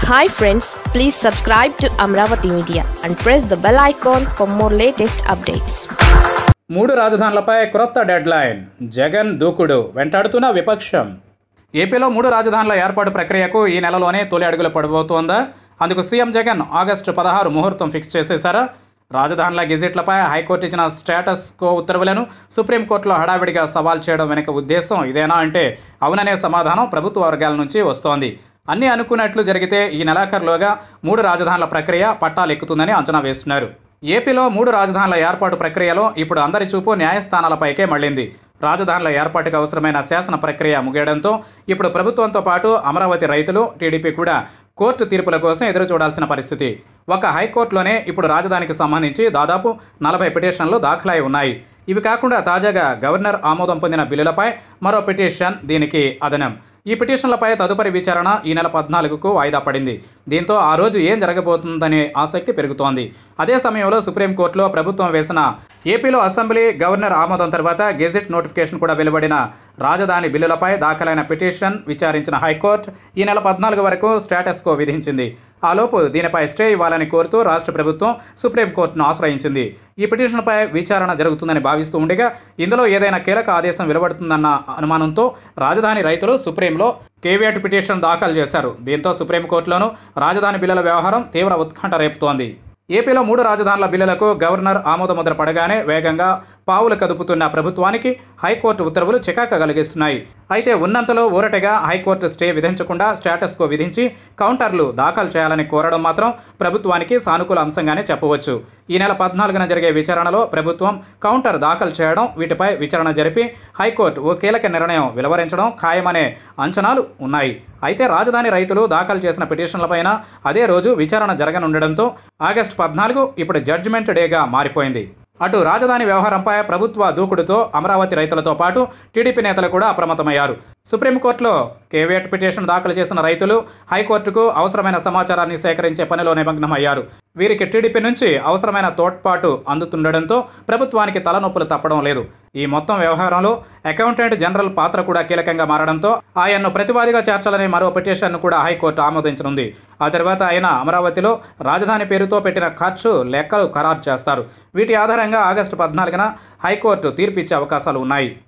hi friends please subscribe to Amaravati media and press the bell icon for more latest updates మూడు రాజధానులపై క్రొత్త deadline Jagan దూకుడు వెంటాడుతున్న విపక్షం ఏపీలో మూడు రాజధానుల ఏర్పాటు ప్రక్రియకు ఈ నెలలోనే తొలి అడుగులు పడబోతోందా అందుకు సీఎం జగన్ ఆగస్టు పదహారు ముహూర్తం ఫిక్స్ చేసేశారా రాజధానుల గెజెట్లపై హైకోర్టు ఇచ్చిన స్టేటస్ కో ఉత్తర్వులను సుప్రీంకోర్టులో హడావిడిగా సవాల్ చేయడం వెనుక ఉద్దేశం ఇదేనా అంటే అవుననే సమాధానం ప్రభుత్వ వర్గాల నుంచి వస్తోంది అన్నీ అనుకున్నట్లు జరిగితే ఈ నెలాఖరులోగా మూడు రాజధానుల ప్రక్రియ పట్టాలు ఎక్కుతుందని అంచనా వేస్తున్నారు ఏపీలో మూడు రాజధానుల ఏర్పాటు ప్రక్రియలో ఇప్పుడు అందరి చూపు న్యాయస్థానాలపైకే మళ్ళింది రాజధానుల ఏర్పాటుకు అవసరమైన శాసన ప్రక్రియ ముగియడంతో ఇప్పుడు ప్రభుత్వంతో పాటు అమరావతి రైతులు టీడీపీ కూడా కోర్టు తీర్పుల కోసం ఎదురు చూడాల్సిన పరిస్థితి ఒక హైకోర్టులోనే ఇప్పుడు రాజధానికి సంబంధించి దాదాపు నలభై పిటిషన్లు దాఖలై ఉన్నాయి ఇవి కాకుండా తాజాగా గవర్నర్ ఆమోదం పొందిన బిల్లులపై మరో పిటిషన్ దీనికి అదనం ఈ పిటిషన్లపై తదుపరి విచారణ ఈ నెల పద్నాలుగుకు వాయిదా పడింది దీంతో ఆ రోజు ఏం జరగబోతుందనే ఆసక్తి పెరుగుతోంది అదే సమయంలో సుప్రీంకోర్టులో ప్రభుత్వం వేసిన ఏపీలో అసెంబ్లీ గవర్నర్ ఆమోదం తర్వాత గెజిట్ నోటిఫికేషన్ కూడా వెలువడిన రాజధాని బిల్లులపై దాఖలైన పిటిషన్ విచారించిన హైకోర్టు ఈ నెల పద్నాలుగు వరకు స్టేటస్ కో విధించింది ఆలోపు దీనిపై స్టే ఇవ్వాలని కోరుతూ రాష్ట్ర ప్రభుత్వం సుప్రీంకోర్టును ఆశ్రయించింది ఈ పిటిషన్పై విచారణ జరుగుతుందని భావిస్తూ ఉండగా ఇందులో ఏదైనా కీలక ఆదేశం వెలువడుతుందన్న అనుమానంతో రాజధాని రైతులు సుప్రీంలో కేవియట్ పిటిషన్ దాఖలు చేశారు దీంతో సుప్రీంకోర్టులోనూ రాజధాని బిల్లుల వ్యవహారం తీవ్ర ఉత్కంఠ రేపుతోంది ఏపీలో మూడు రాజధానుల బిల్లులకు గవర్నర్ ఆమోదముద్ర పడగానే వేగంగా పావులు కదుపుతున్న ప్రభుత్వానికి హైకోర్టు ఉత్తర్వులు చికాక కలిగిస్తున్నాయి అయితే ఉన్నంతలో ఊరటగా హైకోర్టు స్టే విధించకుండా స్టేటస్ కో విధించి కౌంటర్లు దాఖలు చేయాలని కోరడం మాత్రం ప్రభుత్వానికి సానుకూల అంశంగానే చెప్పవచ్చు ఈ నెల పద్నాలుగున జరిగే విచారణలో ప్రభుత్వం కౌంటర్ దాఖలు చేయడం వీటిపై విచారణ జరిపి హైకోర్టు ఓ కీలక నిర్ణయం వెలువరించడం ఖాయమనే అంచనాలు ఉన్నాయి అయితే రాజధాని రైతులు దాఖలు చేసిన పిటిషన్లపైన అదే రోజు విచారణ జరగనుండడంతో ఆగస్టు పద్నాలుగు ఇప్పుడు జడ్జిమెంట్ డేగా మారిపోయింది అటు రాజధాని వ్యవహారంపై ప్రభుత్వ దూకుడుతో అమరావతి రైతులతో పాటు టీడీపీ నేతలు కూడా అప్రమత్తమయ్యారు సుప్రీంకోర్టులో కేవేట్ పిటిషన్ దాఖలు చేసిన రైతులు హైకోర్టుకు అవసరమైన సమాచారాన్ని సేకరించే పనిలో నిమగ్నమయ్యారు వీరికి టీడీపీ నుంచి అవసరమైన తోడ్పాటు అందుతుండడంతో ప్రభుత్వానికి తలనొప్పులు తప్పడం లేదు ఈ మొత్తం వ్యవహారంలో అకౌంటెంట్ జనరల్ పాత్ర కూడా కీలకంగా మారడంతో ఆయన్ను ప్రతివాదిగా చేర్చాలనే మరో పిటిషన్ను కూడా హైకోర్టు ఆమోదించనుంది ఆ తర్వాత ఆయన అమరావతిలో రాజధాని పేరుతో పెట్టిన ఖర్చు లెక్కలు ఖరారు చేస్తారు వీటి ఆధారంగా ఆగస్టు పద్నాలుగున హైకోర్టు తీర్పు ఇచ్చే అవకాశాలు ఉన్నాయి